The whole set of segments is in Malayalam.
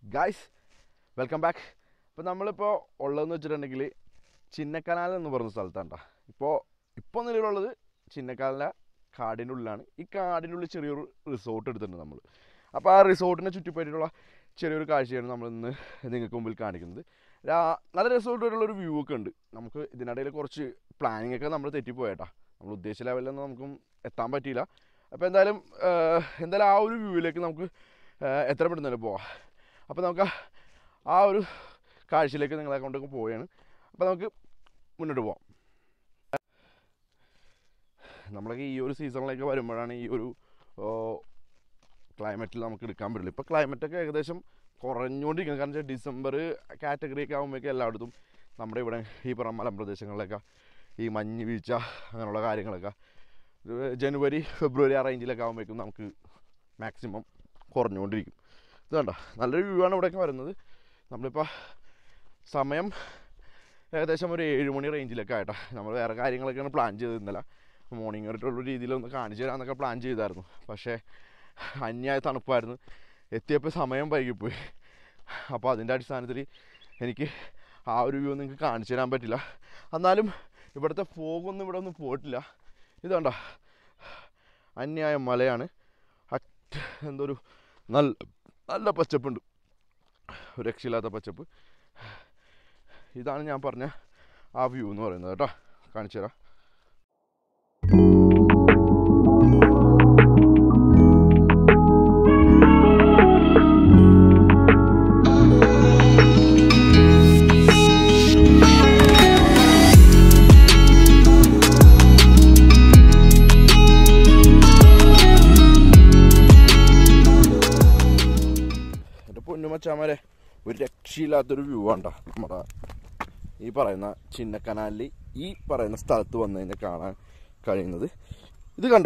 ഗായ്സ് വെൽക്കം ബാക്ക് ഇപ്പോൾ നമ്മളിപ്പോൾ ഉള്ളതെന്ന് വെച്ചിട്ടുണ്ടെങ്കിൽ ചിന്നക്കനാൽ എന്ന് പറയുന്ന സ്ഥലത്താണ് ഇപ്പോൾ ഇപ്പോൾ നിലവിലുള്ളത് ചിന്നക്കാലിലെ കാടിൻ്റെ ഉള്ളിലാണ് ഈ കാടിൻ്റെ ഉള്ളിൽ ചെറിയൊരു റിസോർട്ട് എടുത്തിട്ടുണ്ട് നമ്മൾ അപ്പോൾ ആ റിസോർട്ടിനെ ചുറ്റിപ്പറ്റിയിട്ടുള്ള ചെറിയൊരു കാഴ്ചയാണ് നമ്മൾ ഇന്ന് നിങ്ങൾക്ക് മുമ്പിൽ കാണിക്കുന്നത് രാ- നല്ല റിസോർട്ടായിട്ടുള്ളൊരു വ്യൂ ഒക്കെ ഉണ്ട് നമുക്ക് ഇതിനിടയിൽ കുറച്ച് പ്ലാനിങ് ഒക്കെ നമ്മൾ തെറ്റിപ്പോയേട്ടാ നമ്മൾ ഉദ്ദേശിച്ച ലെവലിലൊന്നും നമുക്കും എത്താൻ പറ്റിയില്ല അപ്പോൾ എന്തായാലും ആഹ്, എന്തായാലും ആ ഒരു വ്യൂവിലേക്ക് നമുക്ക് ആഹ്, എത്ര പെട്ടെന്ന് തന്നെ പോവാം അപ്പോൾ നമുക്ക് ആ ഒരു കാഴ്ചയിലേക്ക് നിങ്ങളെ കൊണ്ടൊക്കെ പോവുകയാണ് അപ്പോൾ നമുക്ക് മുന്നോട്ട് പോവാം നമ്മളൊക്കെ ഈ ഒരു സീസണിലേക്ക് വരുമ്പോഴാണ് ഈ ഒരു ക്ലൈമറ്റിൽ നമുക്ക് എടുക്കാൻ പറ്റില്ല ഇപ്പോൾ ക്ലൈമറ്റൊക്കെ ഏകദേശം കുറഞ്ഞുകൊണ്ടിരിക്കുന്നത് കാരണം വെച്ചാൽ ഡിസംബർ കാറ്റഗറി ഒക്കെ ആകുമ്പോഴേക്കും എല്ലായിടത്തും നമ്മുടെ ഇവിടെ ഈ പറഞ്ഞ മലമ്പ്രദേശങ്ങളിലൊക്കെ ഈ മഞ്ഞ് വീഴ്ച അങ്ങനെയുള്ള കാര്യങ്ങളൊക്കെ ഒരു ജനുവരി ഫെബ്രുവരി ആ റേഞ്ചിലൊക്കെ ആകുമ്പോഴേക്കും നമുക്ക് മാക്സിമം കുറഞ്ഞുകൊണ്ടിരിക്കും ഇത് കണ്ട നല്ലൊരു വ്യൂ ആണ് ഇവിടെയൊക്കെ വരുന്നത് നമ്മളിപ്പോൾ സമയം ഏകദേശം ഒരു ഏഴ് മണി റേഞ്ചിലൊക്കെ ആയിട്ടാ നമ്മൾ വേറെ കാര്യങ്ങളൊക്കെയാണ് പ്ലാൻ ചെയ്തത് ഇന്നലെ മോർണിംഗ് ആയിട്ടുള്ള രീതിയിലൊന്ന് കാണിച്ചു തരാമെന്നൊക്കെ പ്ലാൻ ചെയ്തായിരുന്നു പക്ഷേ അന്യായ തണുപ്പായിരുന്നു എത്തിയപ്പോൾ സമയം വൈകിപ്പോയി അപ്പോൾ അതിൻ്റെ അടിസ്ഥാനത്തിൽ എനിക്ക് ആ ഒരു വ്യൂ നിങ്ങൾക്ക് കാണിച്ചു തരാൻ പറ്റില്ല എന്നാലും ഇവിടുത്തെ ഫോഗൊന്നും ഇവിടെ ഒന്നും പോയിട്ടില്ല ഇത് കണ്ട അന്യായ മലയാണ് അറ്റ് എന്തൊരു നല്ല നല്ല പച്ചപ്പുണ്ട് ഒരു രക്ഷയില്ലാത്ത പച്ചപ്പ് ഇതാണ് ഞാൻ പറഞ്ഞ ആ വ്യൂ എന്ന് പറയുന്നത് കേട്ടോ കാണിച്ചു തരാം എൻ്റെ പൊന്നുമച്ചാമാരെ ഒരു രക്ഷയില്ലാത്തൊരു വ്യൂ ആണ്ട നമ്മുടെ ഈ പറയുന്ന ചിന്നക്കനാലിൽ ഈ പറയുന്ന സ്ഥലത്ത് വന്നു കഴിഞ്ഞാൽ കാണാൻ കഴിയുന്നത് ഇത് കണ്ട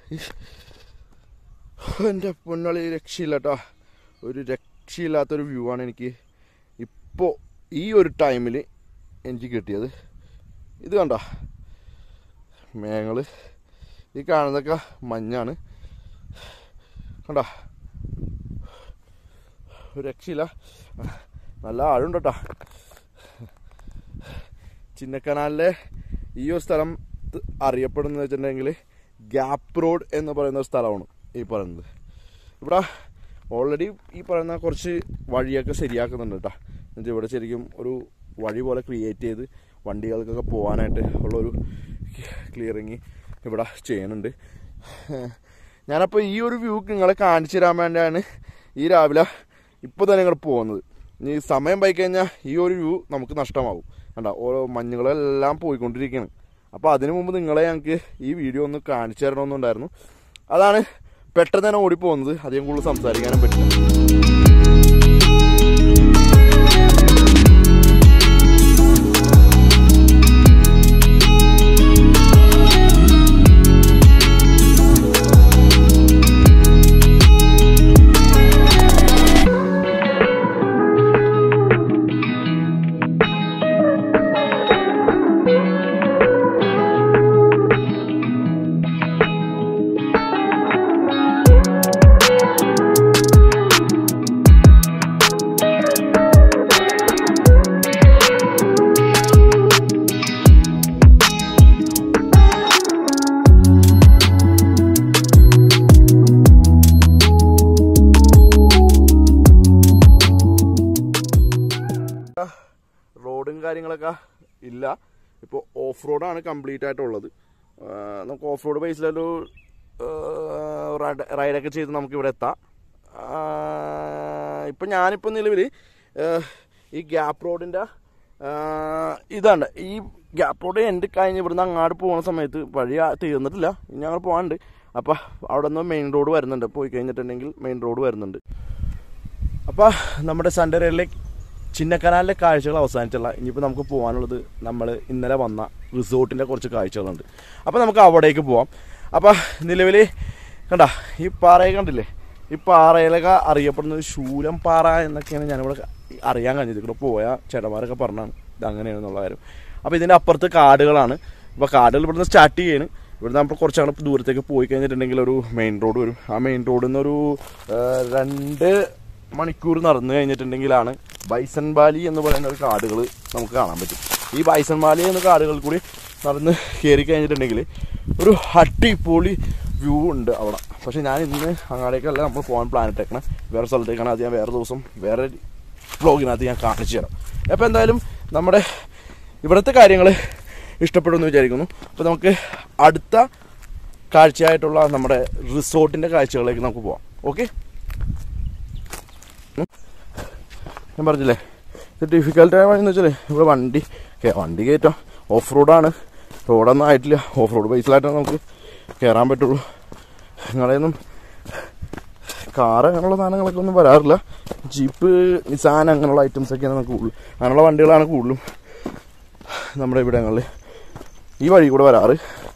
എൻ്റെ പൊന്നളി രക്ഷയില്ല കേട്ടോ ഒരു രക്ഷയില്ലാത്തൊരു വ്യൂ ആണ് എനിക്ക് ഇപ്പോൾ ഈ ഒരു ടൈമിൽ എനിക്ക് കിട്ടിയത് ഇത് കണ്ട മേഘങ്ങൾ ഈ കാണുന്നതൊക്കെ മഞ്ഞാണ് കണ്ട ഒരു രക്ഷയില്ല നല്ല ആഴുണ്ട് കേട്ടോ ചിന്നക്കനാലിലെ ഈ ഒരു സ്ഥലം ത് അറിയപ്പെടുന്നത് വെച്ചിട്ടുണ്ടെങ്കിൽ ഗ്യാപ്പ് റോഡ് എന്ന് പറയുന്ന ഒരു സ്ഥലമാണ് ഈ പറയുന്നത് ഇവിടെ ഓൾറെഡി ഈ പറയുന്ന കുറച്ച് വഴിയൊക്കെ ശരിയാക്കുന്നുണ്ട് കേട്ടോ എന്നുവെച്ചാൽ ഇവിടെ ശരിക്കും ഒരു വഴി പോലെ ക്രിയേറ്റ് ചെയ്ത് വണ്ടികൾക്കൊക്കെ പോകാനായിട്ട് ഉള്ളൊരു ക്ലിയറിങ് ഇവിടെ ചെയ്യുന്നുണ്ട് ഞാനപ്പോൾ ഈ ഒരു വ്യൂ നിങ്ങളെ കാണിച്ചു തരാൻ വേണ്ടിയാണ് ഈ രാവിലെ ഇപ്പോൾ തന്നെ ഇങ്ങോട്ട് പോകുന്നത് ഇനി സമയം പോയി കഴിഞ്ഞാൽ ഈ ഒരു വ്യൂ നമുക്ക് നഷ്ടമാകും കണ്ട ഓരോ മഞ്ഞുകളെല്ലാം പോയിക്കൊണ്ടിരിക്കുകയാണ് അപ്പോൾ അതിനു മുമ്പ് നിങ്ങളെ ഞങ്ങൾക്ക് ഈ വീഡിയോ ഒന്ന് കാണിച്ചു തരണമെന്നുണ്ടായിരുന്നു അതാണ് പെട്ടെന്ന് തന്നെ ഓടിപ്പോകുന്നത് അധികം കൂടുതൽ സംസാരിക്കാനും പറ്റില്ല റോഡും കാര്യങ്ങളൊക്കെ ഇല്ല ഇപ്പോൾ ഓഫ് റോഡാണ് കംപ്ലീറ്റ് ആയിട്ടുള്ളത് ആ, നമുക്ക് ഓഫ് റോഡ് ബേസിലൊരു റൈഡൊക്കെ ചെയ്ത് നമുക്ക് ഇവിടെ എത്താം ഇപ്പം ഞാനിപ്പോൾ നിലവിൽ ഈ ഗ്യാപ്പ് റോഡിൻ്റെ ഇതാണ് ഈ ഗ്യാപ്പ് റോഡ് എൻ്റെ കഴിഞ്ഞ് ഇവിടുന്ന് അങ്ങാട് പോകുന്ന സമയത്ത് വഴി ആ- തീർന്നിട്ടില്ല ഇനി ഞങ്ങൾ പോകാനുണ്ട് അപ്പോൾ അവിടെ നിന്ന് മെയിൻ റോഡ് വരുന്നുണ്ട് പോയി കഴിഞ്ഞിട്ടുണ്ടെങ്കിൽ മെയിൻ റോഡ് വരുന്നുണ്ട് അപ്പോൾ നമ്മുടെ സൺഡേറയിലെ ചിന്നക്കനാലിലെ കാഴ്ചകൾ അവസാനിച്ചുള്ള ഇനിയിപ്പോൾ നമുക്ക് പോകാനുള്ളത് നമ്മൾ ഇന്നലെ വന്ന റിസോർട്ടിൻ്റെ കുറച്ച് കാഴ്ചകളുണ്ട് അപ്പോൾ നമുക്ക് അവിടേക്ക് പോവാം അപ്പോൾ നിലവിൽ കണ്ട ഈ പാറയെ കണ്ടില്ലേ ഈ പാറയിലൊക്കെ അറിയപ്പെടുന്നത് ശൂലം പാറ എന്നൊക്കെയാണ് ഞാനിവിടെ അറിയാൻ കഴിഞ്ഞത് ഇവിടെ പോയ ചേട്ടന്മാരൊക്കെ പറഞ്ഞാണ് ഇത് അങ്ങനെയാണെന്നുള്ള കാര്യം അപ്പോൾ ഇതിൻ്റെ അപ്പുറത്ത് കാടുകളാണ് അപ്പോൾ കാടുകൾ ഇവിടുന്ന് സ്റ്റാർട്ട് ചെയ്യാണ് ഇവിടെ നമ്മൾ കുറച്ചങ്ങോട്ട് ദൂരത്തേക്ക് പോയി കഴിഞ്ഞിട്ടുണ്ടെങ്കിൽ ഒരു മെയിൻ റോഡ് വരും ആ മെയിൻ റോഡിൽ നിന്നൊരു രണ്ട് മണിക്കൂർ നടന്നു കഴിഞ്ഞിട്ടുണ്ടെങ്കിലാണ് ബൈസൺ വാലി എന്ന് പറയുന്ന ഒരു കാടുകൾ നമുക്ക് കാണാൻ പറ്റും ഈ ബൈസൺ വാലി എന്ന കാടുകൾ കൂടി നടന്ന് കയറി കഴിഞ്ഞിട്ടുണ്ടെങ്കിൽ ഒരു അടിപൊളി വ്യൂ ഉണ്ട് അവിടെ പക്ഷേ ഞാൻ ഇന്ന് അങ്ങാടേക്കല്ല നമ്മൾ പോകാൻ പ്ലാൻ ഇട്ടേക്കണം വേറെ സ്ഥലത്തേക്കാണ് അത് ഞാൻ വേറെ ദിവസം വേറെ വ്ളോഗിനകത്ത് ഞാൻ കാണിച്ചു തരാം അപ്പോൾ എന്തായാലും നമ്മുടെ ഇവിടുത്തെ കാര്യങ്ങൾ ഇഷ്ടപ്പെടുമെന്ന് വിചാരിക്കുന്നു അപ്പോൾ നമുക്ക് അടുത്ത കാഴ്ചയായിട്ടുള്ള നമ്മുടെ റിസോർട്ടിൻ്റെ കാഴ്ചകളിലേക്ക് നമുക്ക് പോവാം ഓക്കെ ഞാൻ പറഞ്ഞില്ലേ ഇത് ഡിഫിക്കൽട്ടായ വഴിയെന്ന് വെച്ചാൽ ഇവിടെ വണ്ടി കേ- വണ്ടി കയറ്റാം ഓഫ് റോഡാണ് റോഡൊന്നും ആയിട്ടില്ല ഓഫ് റോഡ് ബേസിലായിട്ടാണ് നമുക്ക് കയറാൻ പറ്റുള്ളൂ നിങ്ങളെയൊന്നും കാറ് അങ്ങനെയുള്ള സാധനങ്ങളൊക്കെ ഒന്നും വരാറില്ല ജീപ്പ് നിസാൻ അങ്ങനെയുള്ള ഐറ്റംസ് ഒക്കെയാണ് നമുക്ക് കൂടുതൽ അങ്ങനെയുള്ള വണ്ടികളാണ് കൂടുതലും നമ്മുടെ ഇവിടങ്ങളിൽ ഈ വഴി കൂടെ വരാറ്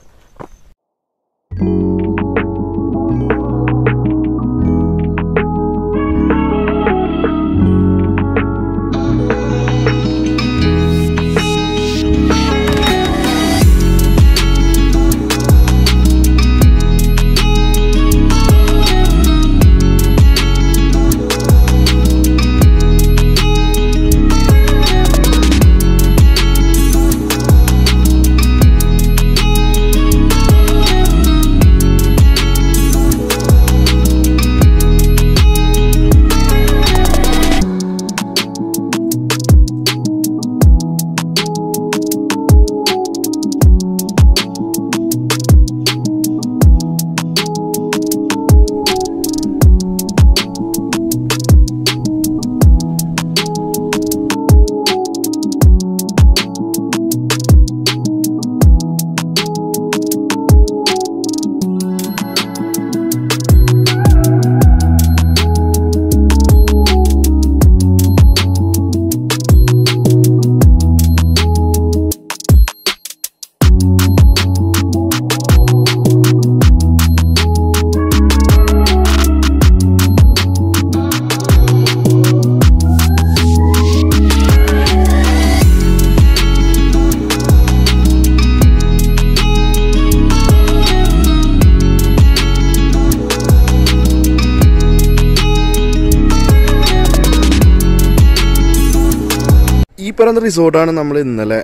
ഈ പറയുന്ന റിസോർട്ടാണ് നമ്മൾ ഇന്നലെ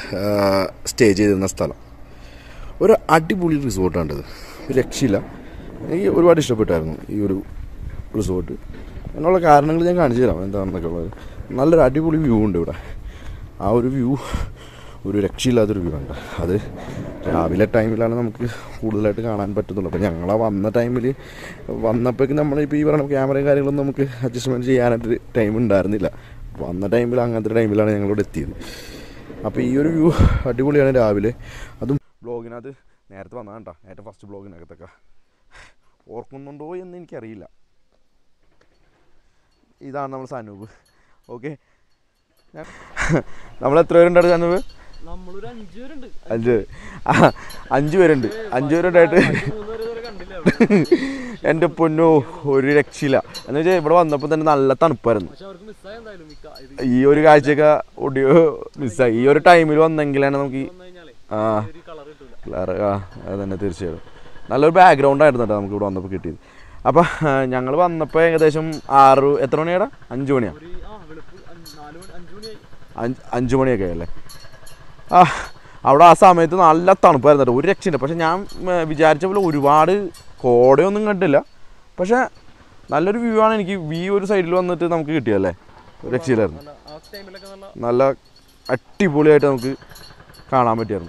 സ്റ്റേ ചെയ്തിരുന്ന സ്ഥലം ഒരു അടിപൊളി റിസോർട്ടാണ് ഇത് ഒരു രക്ഷയില്ല എനിക്ക് ഒരുപാട് ഇഷ്ടപ്പെട്ടായിരുന്നു ഈ ഒരു റിസോർട്ട് അതിനുള്ള കാരണങ്ങൾ ഞാൻ കാണിച്ചു തരാം എന്താണെന്നൊക്കെ ഉള്ളത് നല്ലൊരു അടിപൊളി വ്യൂ ഉണ്ട് ഇവിടെ ആ ഒരു വ്യൂ ഒരു രക്ഷയില്ലാത്തൊരു വ്യൂ ഉണ്ട് അത് രാവിലെ ടൈമിലാണ് നമുക്ക് കൂടുതലായിട്ട് കാണാൻ പറ്റുന്നുള്ളൂ അപ്പോൾ ഞങ്ങൾ ആ വന്ന ടൈമിൽ വന്നപ്പോഴേക്കും നമ്മളിപ്പോൾ ഈ പറയുന്ന ക്യാമറയും കാര്യങ്ങളൊന്നും നമുക്ക് അഡ്ജസ്റ്റ്മെൻറ്റ് ചെയ്യാനായിട്ട് ടൈം ഉണ്ടായിരുന്നില്ല വന്ന ടൈമിൽ അങ്ങനത്തെ ടൈമിലാണ് ഞങ്ങളിവിടെ എത്തിയത് അപ്പോൾ ഈ ഒരു വ്യൂ അടിപൊളിയാണ് രാവിലെ അതും ബ്ലോഗിനകത്ത് നേരത്തെ വന്നതാണ് കേട്ടോ നേരത്തെ ഫസ്റ്റ് ബ്ലോഗിനകത്തൊക്കെ ഓർക്കുന്നുണ്ടോ എന്ന് എനിക്കറിയില്ല ഇതാണ് നമ്മൾ സനൂപ് ഓക്കെ നമ്മൾ എത്ര പേരുണ്ടാണ് സനൂപ് നമ്മളൊരു അഞ്ചു പേരുണ്ട് അഞ്ച് ആ, അഞ്ച് പേരുണ്ട് അഞ്ച് പേരുണ്ടായിട്ട് മൂന്ന് പേര് ഇതുവരെ കണ്ടില്ല അവിടെ. എൻ്റെ പൊന്നോ ഒരു രക്ഷയില്ല എന്ന് വെച്ചാൽ ഇവിടെ വന്നപ്പോൾ തന്നെ നല്ല തണുപ്പായിരുന്നു പക്ഷെ അവർക്ക് മിസ്സായ എന്തായാലും മിക്ക ഇത് ഈ ഒരു കാഴ്ചയൊക്കെ ഒടിയോ മിസ്സായി ഈ ഒരു ടൈമിൽ വന്നെങ്കിലാണ് നമുക്ക് ഈ- വന്നു കഴിഞ്ഞാലേ ആ ഒരു കളർ കിട്ടൂല ക്ലിയർ ആ അത് തന്നെ തീർച്ചയായും നല്ലൊരു ബാക്ക്ഗ്രൗണ്ട് ആയിരുന്നു കേട്ടോ നമുക്ക് ഇവിടെ വന്നപ്പോൾ കിട്ടിയത് അപ്പം ഞങ്ങൾ വന്നപ്പോൾ ഏകദേശം ആറ് എത്ര മണിയാടാ അഞ്ച് മണിയാണ് ഒരു ആ വെളുപ്പ് അഞ്ച് നാല് മണി അഞ്ചു മണിയായി അഞ്ച് അഞ്ച് മണിയൊക്കെ അല്ലേ ആ അവിടെ ആ സമയത്ത് നല്ല തണുപ്പായിരുന്നു കേട്ടോ ഒരു രക്ഷയില്ല പക്ഷെ ഞാൻ ഉം, വിചാരിച്ച പോലെ ഒരുപാട് കോടയൊന്നും കണ്ടില്ല പക്ഷെ നല്ലൊരു വ്യൂ ആണ് എനിക്ക് ഈ ഒരു സൈഡിൽ വന്നിട്ട് നമുക്ക് കിട്ടിയല്ലേ ഒരു രക്ഷയില്ലായിരുന്നു നല്ല ആ ടൈമിലൊക്കെ നല്ല നല്ല അടിപൊളിയായിട്ട് നമുക്ക് കാണാൻ പറ്റിയായിരുന്നു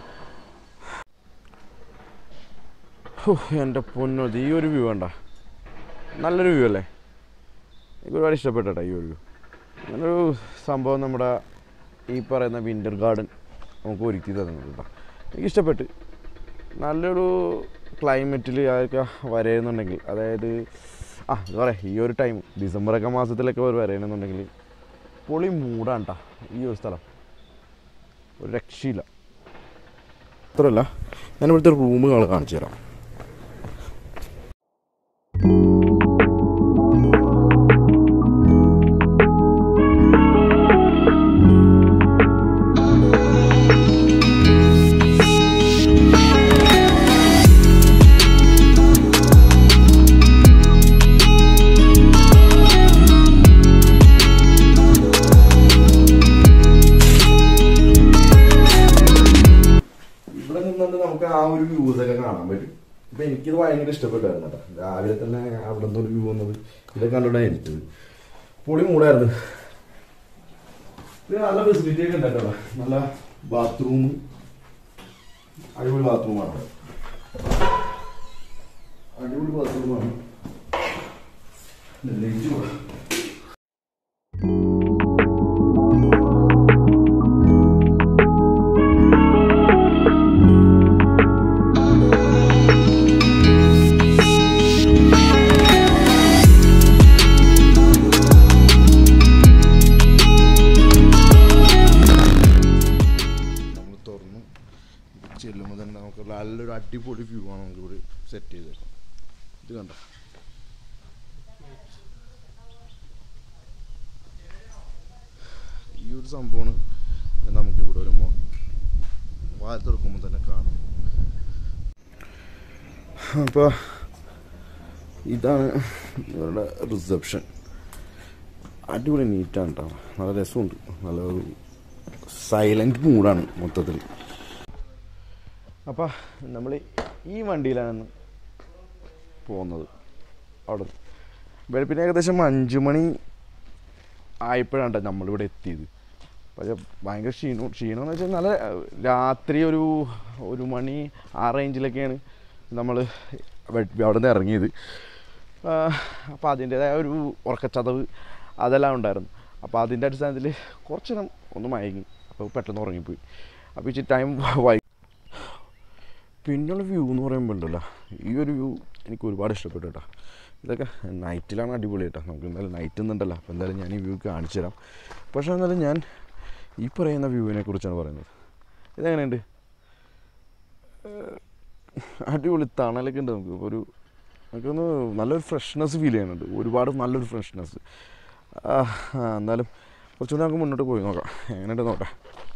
ഹോ, എൻ്റെ പൊന്നോ ഇത് ഈ ഒരു വ്യൂ വേണ്ട നല്ലൊരു വ്യൂ അല്ലേ എനിക്ക് ഒരുപാട് ഇഷ്ടപ്പെട്ട ഈ ഒരു വ്യൂ അങ്ങനൊരു സംഭവം നമ്മുടെ ഈ പറയുന്ന വിൻ്റർ ഗാർഡൻ നമുക്ക് ഒരുക്കി തരുന്നുണ്ട് കേട്ടോ എനിക്ക് ഇഷ്ടപ്പെട്ട് നല്ലൊരു ക്ലൈമറ്റിൽ അതൊക്കെ വരയുന്നുണ്ടെങ്കിൽ അതായത് ആ എന്താ പറയുക ഈ ഒരു ടൈം ഡിസംബറൊക്കെ മാസത്തിലൊക്കെ അവർ വരയണമെന്നുണ്ടെങ്കിൽ പൊളി മൂടാണ് കേട്ടോ ഈ ഒരു സ്ഥലം ഒരു രക്ഷയില്ല അത്രയല്ല ഞാൻ ഇവിടുത്തെ റൂമുകൾ കാണിച്ചു തരാം ഒരു വ്യൂസ് ഒക്കെ കാണാൻ പറ്റും ഇപ്പൊ എനിക്കിത് ഭയങ്കര ഇഷ്ടപ്പെട്ടായിരുന്നു കേട്ടോ രാവിലെ തന്നെ അവിടെ നിന്ന് ഒരു വ്യൂ വന്നത് ഇതൊക്കെ കണ്ടോണ്ടാണ് എനിക്കത് പൊളി മൂടായിരുന്നു ഇത് നല്ല ഫെസിലിറ്റി ഒക്കെ ഉണ്ട് കേട്ടോ നല്ല ബാത്റൂം അടിപൊളി ബാത്റൂമാണ് അടിപൊളി ബാത്റൂമാണ് ലൈറ്റ് കൂടെ നമ്മൾ തുറന്നു ചെല്ലുമ്പോൾ തന്നെ നമുക്ക് നല്ലൊരു അടിപൊളി വ്യൂ ആണ് നമുക്ക് ഇവിടെ സെറ്റ് ചെയ്തേക്കാം ഇത് കണ്ട ഈ ഒരു സംഭവമാണ് നമുക്ക് ഇവിടെ വരുമ്പോൾ വായ തുറക്കുമ്പോൾ തന്നെ കാണാം അപ്പോൾ ഇതാണ് ഇവരുടെ റിസപ്ഷൻ അടിപൊളി നീറ്റാണ് കേട്ടോ നല്ല രസമുണ്ട് നല്ല ഒരു സൈലന്റ് മൂഡാണ് മൊത്തത്തിൽ അപ്പം നമ്മൾ ഈ വണ്ടിയിലാണ് പോകുന്നത് അവിടെ വെളുപ്പിന് ഏകദേശം അഞ്ച് മണി ആയപ്പോഴാണ് നമ്മളിവിടെ എത്തിയത് പക്ഷേ ഭയങ്കര ക്ഷീണം ക്ഷീണം എന്ന് വെച്ചാൽ നല്ല ഏഹ്, രാത്രി ഒരു ഒരു മണി ആ റേഞ്ചിലൊക്കെയാണ് നമ്മൾ അവിടെ നിന്ന് ഇറങ്ങിയത് അപ്പോൾ അതിൻ്റേതായ ഒരു ഉറക്കച്ചതവ് അതെല്ലാം ഉണ്ടായിരുന്നു അപ്പോൾ അതിൻ്റെ അടിസ്ഥാനത്തിൽ കുറച്ച് നേരം ഒന്ന് മയങ്ങി അപ്പോൾ പെട്ടെന്ന് ഉറങ്ങിപ്പോയി അപ്പോൾ ഇച്ചിരി ടൈം വൈ പിന്നെയുള്ള വ്യൂ എന്ന് പറയുമ്പോൾ ഉണ്ടല്ലോ ഈ ഒരു വ്യൂ എനിക്ക് ഒരുപാട് ഇഷ്ടപ്പെട്ടു കേട്ടോ ഇതൊക്കെ നൈറ്റിലാണ് അടിപൊളി കേട്ടോ നമുക്ക് എന്തായാലും നൈറ്റ് എന്നുണ്ടല്ലോ അപ്പോൾ എന്തായാലും ഞാൻ ഈ വ്യൂ കാണിച്ചു തരാം പക്ഷേ എന്നാലും ഞാൻ ഈ പറയുന്ന വ്യൂവിനെ കുറിച്ചാണ് പറയുന്നത് ഇതെങ്ങനെയുണ്ട് ഏഹ് അടിപൊളി തണലൊക്കെ ഉണ്ട് നമുക്ക് ഒരു നമുക്കൊന്ന് നല്ലൊരു ഫ്രഷ്നെസ് ഫീൽ ചെയ്യുന്നുണ്ട് ഒരുപാട് നല്ലൊരു ഫ്രഷ്നെസ് എന്നാലും കുറച്ചുകൂടി നമുക്ക് മുന്നോട്ട് പോയി നോക്കാം എങ്ങനെയുണ്ട് നോക്കാം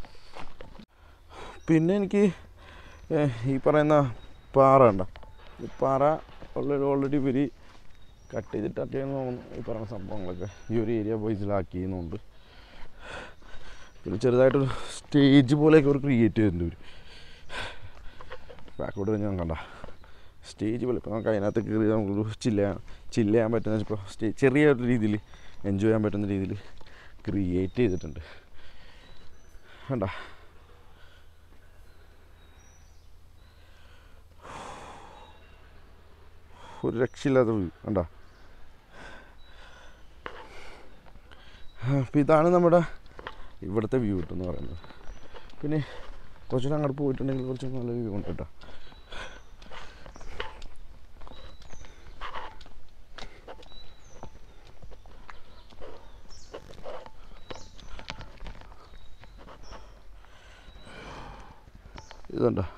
പിന്നെ എനിക്ക് ഏഹ്, ഈ പറയുന്ന പാറ ഉണ്ട ഈ പാറ ഓൾറെഡി ഓൾറെഡി ഇവർ കട്ട് ചെയ്തിട്ടൊക്കെയെന്ന് തോന്നുന്നു ഈ പറയുന്ന സംഭവങ്ങളൊക്കെ ഈ ഒരു ഏരിയ ബോയ്സിലാക്കിയെന്നുണ്ട് പിന്നെ ചെറുതായിട്ടൊരു സ്റ്റേജ് പോലെയൊക്കെ അവർ ക്രിയേറ്റ് ചെയ്തിട്ടുണ്ട് ഇവർ ബാക്കോട്ട് ഞാൻ കണ്ട സ്റ്റേജ് പോലെ ഇപ്പോൾ നമുക്ക് അതിനകത്ത് കയറി നമുക്കൊരു ചില്ല ചില്ല ചെയ്യാൻ പറ്റുന്ന ഇപ്പോൾ സ്റ്റേ ചെറിയ ഒരു രീതിയിൽ എൻജോയ് ചെയ്യാൻ പറ്റുന്ന രീതിയിൽ ക്രിയേറ്റ് ചെയ്തിട്ടുണ്ട് കണ്ട ഒരു രക്ഷയില്ലാത്ത വ്യൂ കണ്ട അപ്പം ഇതാണ് നമ്മുടെ ഇവിടുത്തെ വ്യൂ എന്ന് പറയുന്നത് പിന്നെ കുറച്ചുകൂടെ അങ്ങോട്ട് പോയിട്ടുണ്ടെങ്കിൽ കുറച്ച് നല്ല വ്യൂ ഉണ്ട് കേട്ടോ ഇതുണ്ടോ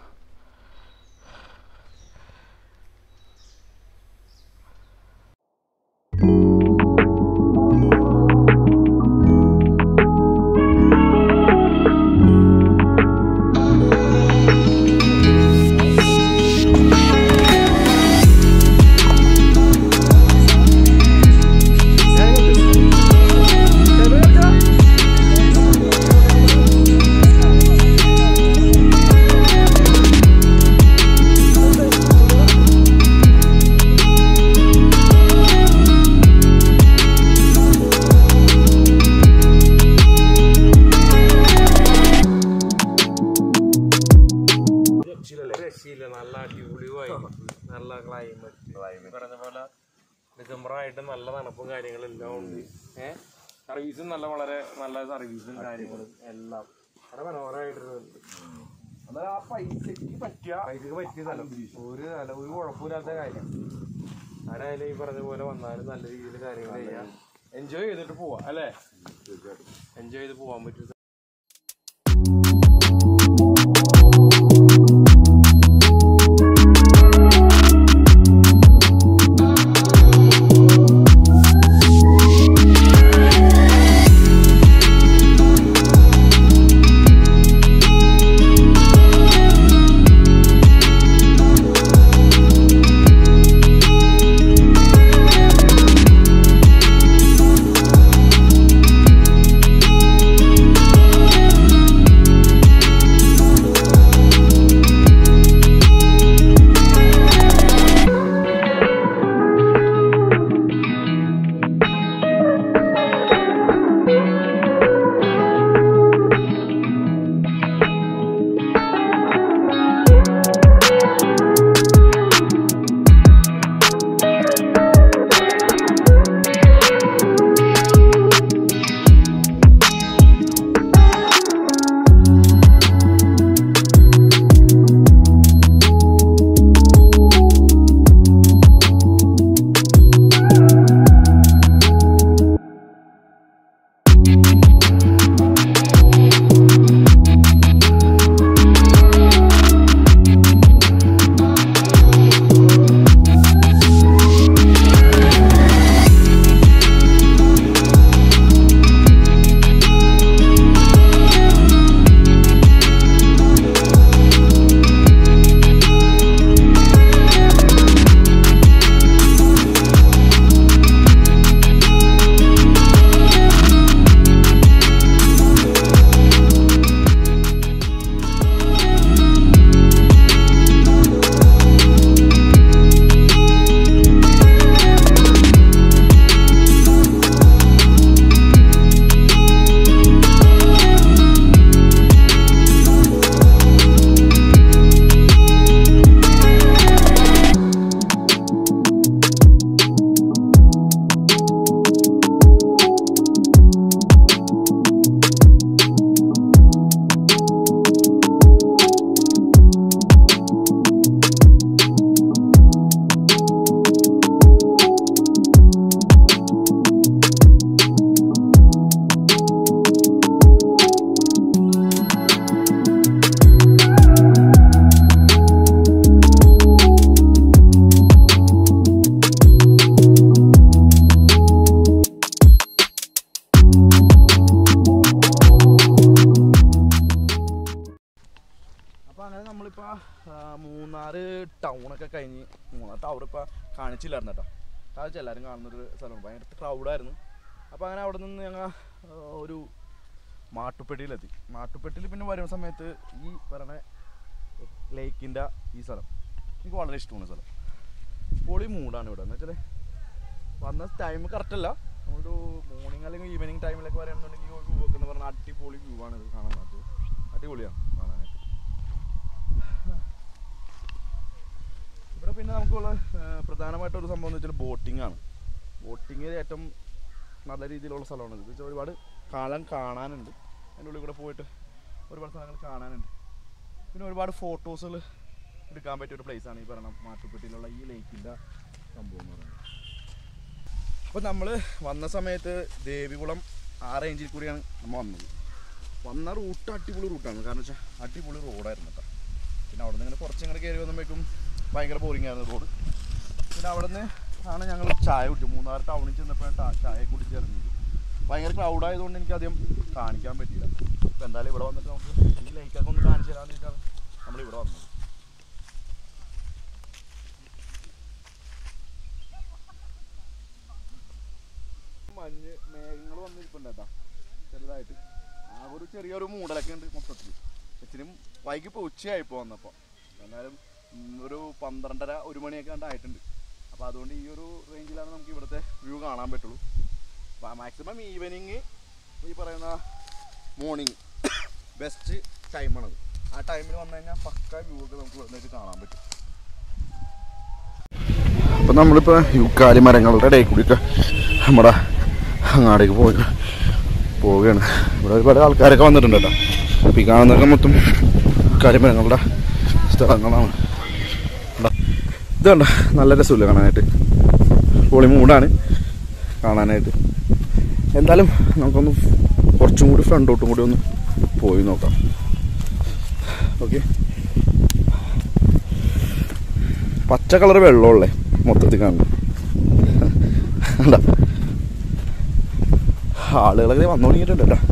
രക്ഷയില്ല നല്ല അടിപൊളി വൈബ് നല്ല ക്ലൈമറ്റ് പറഞ്ഞ പോലെ ഡിസംബർ ആയിട്ട് നല്ല തണുപ്പും കാര്യങ്ങളെല്ലാം ഉണ്ട് ഏഹ് സർവീസും നല്ല വളരെ നല്ല സർവീസും കാര്യങ്ങളും എല്ലാം വളരെ മനോഹരമായിട്ടുണ്ട് എന്നാൽ ആ പൈസക്ക് പറ്റിയ പൈസക്ക് പറ്റിയ സ്ഥലം ഒരു നല്ല ഒരു കുഴപ്പമില്ലാത്ത കാര്യം ആരായാലും ഈ പറഞ്ഞ പോലെ വന്നാലും നല്ല രീതിയിൽ കാര്യങ്ങൾ ചെയ്യാം എൻജോയ് ചെയ്തിട്ട് പോവാം അല്ലേ എൻജോയ് ചെയ്ത് പോവാൻ പറ്റും രക്ഷയില്ല മൂന്നാർ ടൗണൊക്കെ കഴിഞ്ഞ് മൂന്നാർ ടവർ ഇപ്പോൾ കാണിച്ചില്ലായിരുന്നു കേട്ടോ കാണിച്ച എല്ലാവരും കാണുന്നൊരു സ്ഥലമാണ് ഭയങ്കര ക്രൗഡായിരുന്നു അപ്പോൾ അങ്ങനെ അവിടെ നിന്ന് ഞങ്ങൾ ഒരു മാട്ടുപ്പെട്ടിയിലെത്തി മാട്ടുപ്പെട്ടിയിൽ പിന്നെ വരുന്ന സമയത്ത് ഈ പറയണ ലേക്കിൻ്റെ ഈ സ്ഥലം എനിക്ക് വളരെ ഇഷ്ടമാണ് സ്ഥലം പൊളി മൂഡാണ് ഇവിടെ എന്ന് വെച്ചാൽ വന്ന ടൈം കറക്റ്റ് അല്ല നമ്മളൊരു മോർണിംഗ് അല്ലെങ്കിൽ ഈവനിങ് ടൈമിലൊക്കെ വരികയാണെന്നുണ്ടെങ്കിൽ ഈ വ്യൂ ഒക്കെ എന്ന് പറഞ്ഞാൽ അടിപൊളി വ്യൂ ആണ് ഇത് കാണാനകത്ത് അടിപൊളിയാണ് കാണാനായിട്ട് ഇവിടെ പിന്നെ നമുക്കുള്ള ഏർ, പ്രധാനമായിട്ടൊരു സംഭവം എന്ന് വെച്ചാൽ ബോട്ടിംഗ് ആണ് ബോട്ടിങ് ഏറ്റവും നല്ല രീതിയിലുള്ള സ്ഥലമാണ് ഇത് വെച്ചാൽ ഒരുപാട് കാലം കാണാനുണ്ട് അതിൻ്റെ ഉള്ളിൽ കൂടെ പോയിട്ട് ഒരുപാട് സ്ഥലങ്ങൾ കാണാനുണ്ട് പിന്നെ ഒരുപാട് ഫോട്ടോസുകൾ എടുക്കാൻ പറ്റിയ ഒരു place ആണ് ഈ പറഞ്ഞ മാട്ടുപ്പെട്ടിയിലുള്ള ഈ ലേക്കിൻ്റെ സംഭവം എന്ന് പറയുന്നത് അപ്പോൾ നമ്മൾ വന്ന സമയത്ത് ദേവികുളം ആ റേഞ്ചിൽ കൂടിയാണ് നമ്മൾ വന്നത് വന്ന റൂട്ട് അടിപൊളി റൂട്ടാണ് കാരണം വെച്ചാൽ അടിപൊളി റോഡായിരുന്നു കേട്ടോ പിന്നെ അവിടെ നിന്ന് ഇങ്ങനെ കുറച്ചിങ്ങനെ കയറി വന്നപ്പോഴേക്കും ഭയങ്കര ബോറിംഗ് ആയിരുന്നു റോഡ് പിന്നെ അവിടെ നിന്ന് ആണ് ഞങ്ങൾ ചായ കുടിച്ചു മൂന്നാർ ടൗണിൽ ചെന്നപ്പോഴാണ് ടാ- ചായ കുടിച്ചിറങ്ങിയത് ഭയങ്കര ക്രൗഡ് ആയതുകൊണ്ട് എനിക്ക് അധികം കാണിക്കാൻ പറ്റിയില്ല അപ്പോൾ എന്തായാലും ഇവിടെ വന്നിട്ട് നമുക്ക് ഈ ലേക്കൊക്കെ ഒന്ന് കാണിച്ചു തരാമെന്ന് വെച്ചിട്ടാണ് നമ്മൾ ഇവിടെ വന്നത് മഞ്ഞ് മേഘങ്ങൾ വന്നിരിപ്പുണ്ട് കേട്ടോ ചെറുതായിട്ട് ആ ഒരു ചെറിയൊരു മൂടലൊക്കെ ഉണ്ട് മൊത്തത്തിൽ ഇച്ചിരി വൈകി ഇപ്പോൾ ഉച്ചയായിപ്പോൾ വന്നപ്പോൾ എന്നാലും ഉം, ഒരു പന്ത്രണ്ടര ഒരു മണിയൊക്കെ കണ്ടായിട്ടുണ്ട് അപ്പോൾ അതുകൊണ്ട് ഈ ഒരു റേഞ്ചിലാണ് നമുക്ക് ഇവിടുത്തെ വ്യൂ കാണാൻ പറ്റുള്ളൂ മാക്സിമം ഈവനിങ് ഈ പറയുന്ന മോർണിംഗ് ബെസ്റ്റ് ടൈമാണത് ആ ടൈമിൽ വന്നു കഴിഞ്ഞാൽ പക്ക വ്യൂ ഒക്കെ നമുക്ക് ഇവിടെ നിന്ന് കാണാൻ പറ്റും അപ്പം നമ്മളിപ്പോൾ യുക്കാലി മരങ്ങളുടെ ഇടയിൽ കൂടിയൊക്കെ നമ്മുടെ അങ്ങാടേക്ക് പോയി പോവുകയാണ് ഇവിടെ ഒരുപാട് ആൾക്കാരൊക്കെ വന്നിട്ടുണ്ട് കേട്ടോ അപ്പോൾ ഈ കാണുന്നതൊക്കെ മൊത്തം യുക്കാലി മരങ്ങളുടെ സ്ഥലങ്ങളാണ് കണ്ടോ? ഇത് കണ്ടോ നല്ല രസമില്ല കാണാനായിട്ട് പൊളി മൂടാണ് കാണാനായിട്ട് എന്തായാലും നമുക്കൊന്ന് കുറച്ചും കൂടി ഫ്രണ്ടോട്ടും കൂടി ഒന്ന് പോയി നോക്കാം ഓക്കെ പച്ച കളർ വെള്ളമുള്ളേ മൊത്തത്തിൽ കാണുന്നു കണ്ടോ ആളുകളൊക്കെ വന്നു തുടങ്ങിയിട്ടുണ്ട് കേട്ടോ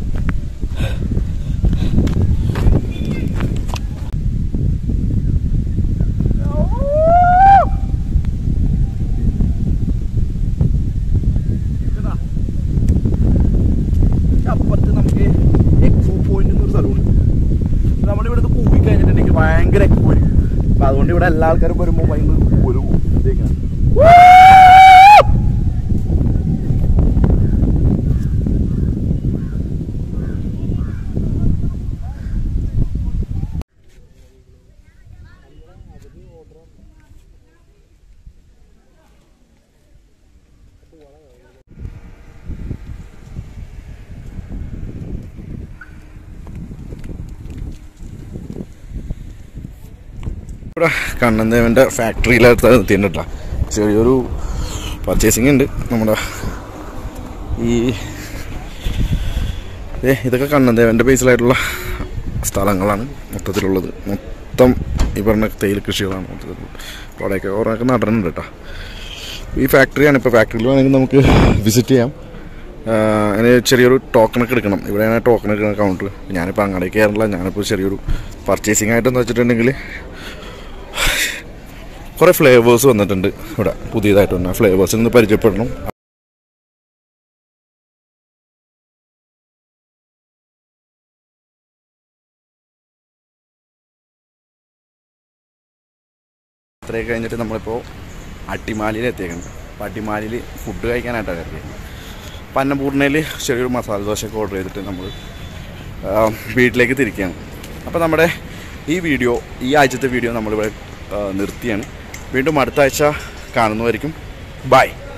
അപ്പുറത്ത് നമുക്ക് എക്സോ പോയിന്റ് എന്നൊരു സ്ഥലമുണ്ട് നമ്മളിവിടുന്ന് പോയി കഴിഞ്ഞിട്ടുണ്ടെങ്കിൽ ഭയങ്കര എക്കോ ആയിരിക്കും അപ്പൊ അതുകൊണ്ട് ഇവിടെ എല്ലാ ആൾക്കാരും വരുമ്പോൾ ഭയങ്കര ഒരു ഇതേക്കാണ് ഇവിടെ കണ്ണൻദേവൻ്റെ ഫാക്ടറിയിലടുത്ത് എത്തിയിട്ടുണ്ട് ചെറിയൊരു പർച്ചേസിങ് ഉണ്ട് നമ്മുടെ ഈ ഏ ഇതൊക്കെ കണ്ണൻദേവൻ്റെ ബേസിലായിട്ടുള്ള സ്ഥലങ്ങളാണ് മൊത്തത്തിലുള്ളത് മൊത്തം ഈ പറഞ്ഞ തേയില കൃഷികളാണ് മൊത്തത്തിൽ അവിടെയൊക്കെ കുറേയൊക്കെ നടനുണ്ട് കേട്ടോ ഈ ഫാക്ടറിയാണ് ഇപ്പോൾ ഫാക്ടറിയിൽ വേണമെങ്കിൽ നമുക്ക് വിസിറ്റ് ചെയ്യാം ആ, അതിന് ചെറിയൊരു ടോക്കണൊക്കെ എടുക്കണം ഇവിടെയാണ് ടോക്കൺ എടുക്കുന്ന കൗണ്ടർ ഞാനിപ്പോൾ അങ്ങോട്ടേക്ക് കയറില്ല ഞാനിപ്പോൾ ചെറിയൊരു പർച്ചേസിങ് ആയിട്ടെന്ന് വെച്ചിട്ടുണ്ടെങ്കിൽ കുറേ ഫ്ലേവേഴ്സ് വന്നിട്ടുണ്ട് ഇവിടെ പുതിയതായിട്ട് വന്ന ഫ്ലേവേഴ്സിൽ നിന്ന് പരിചയപ്പെടണം ഇത്രയൊക്കെ കഴിഞ്ഞിട്ട് നമ്മളിപ്പോൾ അട്ടിമാലിയിൽ എത്തിയേക്കണം അപ്പോൾ അട്ടിമാലിയിൽ ഫുഡ് കഴിക്കാനായിട്ടാണ് കയറിയത് പന്നപൂർണയിൽ ചെറിയൊരു മസാല ദോശയൊക്കെ ഓർഡർ ചെയ്തിട്ട് നമ്മൾ ആ, വീട്ടിലേക്ക് തിരിക്കുകയാണ് അപ്പോൾ നമ്മുടെ ഈ വീഡിയോ ഈ ആഴ്ചത്തെ വീഡിയോ നമ്മളിവിടെ ആ, നിർത്തിയാണ് വീണ്ടും അടുത്ത ആഴ്ച കാണുന്നതായിരിക്കും ബൈ